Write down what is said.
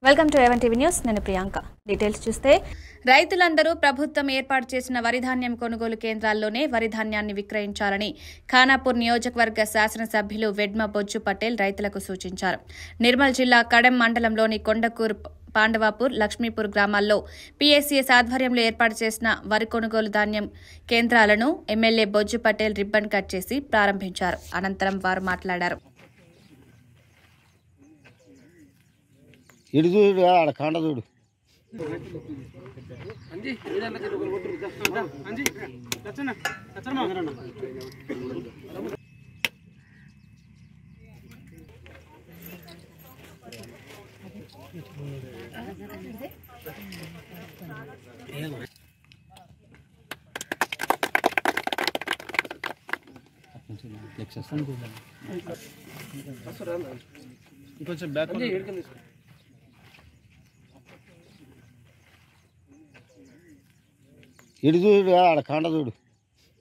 welcome to ఎవెన్ TV news నేను Priyanka details చూస్తే రైతులందరూ ప్రభుత్వం ఏర్పాటు చేసిన వరి ధాన్యం కొనుగోలు కేంద్రాల్లోనే వరి ధాన్యాన్ని విక్రయించాలని ఖానాపూర్ నియోజకవర్గ శాసనసభ్యులు వెడ్మ బొజ్జు పటేల్ రైతులకు సూచించారు నిర్మల్ జిల్లా కడెం మండలంలోని కొండకూరు పాండవాపూర్ లక్ష్మీపూర్ గ్రామాల్లో పీఎస్సీఎస్ ఆధ్వర్యంలో ఏర్పాటు చేసిన వరి కొనుగోలు ధాన్యం కేంద్రాలను MLA Bojju Patel ribbon cut చేసి ప్రారంభించారు అనంతరం వారు మాట్లాడారు ఇటు చూడు ఆడ కాండ చూడు కొంచెం బ్యాక్ ఇటు చూడు ఆడ కాండ చూడు